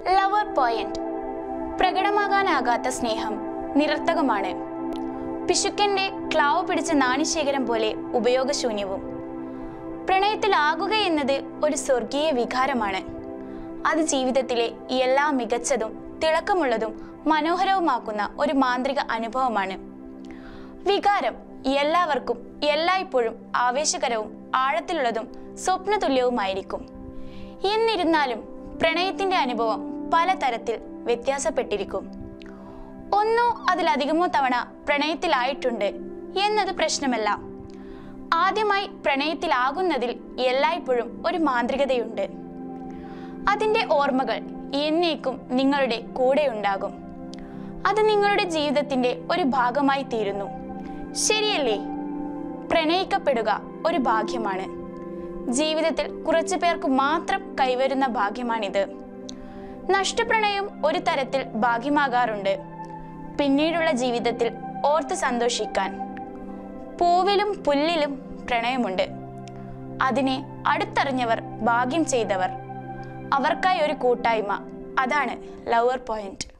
lover point പ്രകടമാകാനാകാത്ത സ്നേഹം നിരർത്ഥകമാണ് പിശുക്കന്റെ ക്ലാവ് പിടിച്ച നാണിശേഖരം പോലെ ഉപയോഗശൂന്യവും പ്രണയത്തിലാകുക എന്നത് ഒരു സ്വർഗീയ വികാരമാണ് അത് ജീവിതത്തിലെ എല്ലാ മികച്ചതും തിളക്കമുള്ളതും മനോഹരവുമാക്കുന്ന ഒരു മാന്ത്രിക അനുഭവമാണ് വികാരം എല്ലാവർക്കും എല്ലായ്പ്പോഴും ആവേശകരവും ആഴത്തിലുള്ളതും സ്വപ്നതുല്യവുമായിരിക്കും എന്നിരുന്നാലും പ്രണയത്തിന്റെ അനുഭവം പലതരത്തിൽ വ്യത്യാസപ്പെട്ടിരിക്കും ഒന്നോ അതിലധികമോ തവണ പ്രണയത്തിലായിട്ടുണ്ട് എന്നത് പ്രശ്നമല്ല ആദ്യമായി പ്രണയത്തിലാകുന്നതിൽ എല്ലായ്പ്പോഴും ഒരു മാന്ത്രികതയുണ്ട് അതിൻ്റെ ഓർമ്മകൾ എന്നേക്കും നിങ്ങളുടെ കൂടെയുണ്ടാകും അത് നിങ്ങളുടെ ജീവിതത്തിന്റെ ഒരു ഭാഗമായി തീരുന്നു ശരിയല്ലേ പ്രണയിക്കപ്പെടുക ഒരു ഭാഗ്യമാണ് ജീവിതത്തിൽ കുറച്ചു പേർക്ക് മാത്രം കൈവരുന്ന ഭാഗ്യമാണിത് നഷ്ടപ്രണയം ഒരു തരത്തിൽ ഭാഗ്യമാകാറുണ്ട് പിന്നീടുള്ള ജീവിതത്തിൽ ഓർത്ത് സന്തോഷിക്കാൻ പൂവിലും പുല്ലിലും പ്രണയമുണ്ട് അതിനെ അടുത്തറിഞ്ഞവർ ഭാഗ്യം ചെയ്തവർ അവർക്കായി ഒരു കൂട്ടായ്മ അതാണ് ലവർ പോയിന്റ്